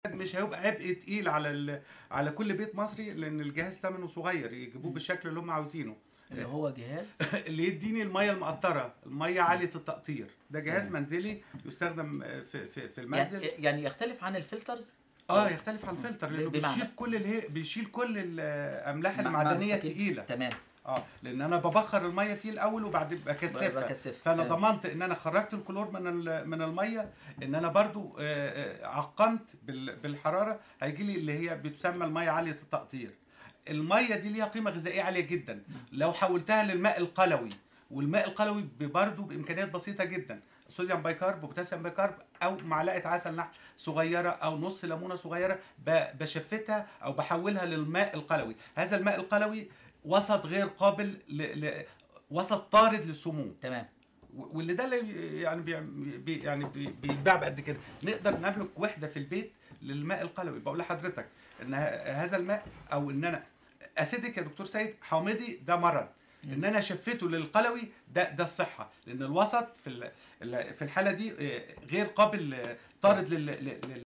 مش هيبقى عبء تقيل على ال... على كل بيت مصري لان الجهاز ثمنه صغير يجيبوه مم. بالشكل اللي هم عاوزينه اللي هو جهاز اللي يديني الميه المقطره الميه عاليه التقطير ده جهاز مم. منزلي يستخدم في في, في يعني المنزل يعني يختلف عن الفلترز اه يختلف عن الفلتر لانه بمعنى؟ بيشيل كل اللي هي بيشيل كل الاملاح مع- مع المعدنيه التأكيد. الثقيله تمام اه لان انا ببخر الميه فيه الاول وبعدين بكثفها بكثفها. فانا تمام. ضمنت ان انا خرجت الكلور من ال- من الميه ان انا برضو آه، آه، عقمت بال- بالحراره هيجي لي اللي هي بتسمى الميه عاليه التقطير الميه دي ليها قيمه غذائيه عاليه جدا لو حولتها للماء القلوي والماء القلوي برضه بامكانيات بسيطه جدا صوديوم بايكارب وبوتاسيوم بايكارب او معلقه عسل نحل صغيره او نص ليمونه صغيره ب- بشفتها او بحولها للماء القلوي هذا الماء القلوي وسط غير قابل ل... ل... وسط طارد للسموم تمام واللي ده اللي يعني بي بي يعني بي- بيتباع بقد كده نقدر نملك وحده في البيت للماء القلوي بقول لحضرتك ان ه- هذا الماء او ان انا اسيدك يا دكتور سيد حامضي ده مرض ان انا شفته للقلوي ده ده الصحه لان الوسط في ال- ال- في الحاله دي آه، غير قابل آه، طارد لل- لل-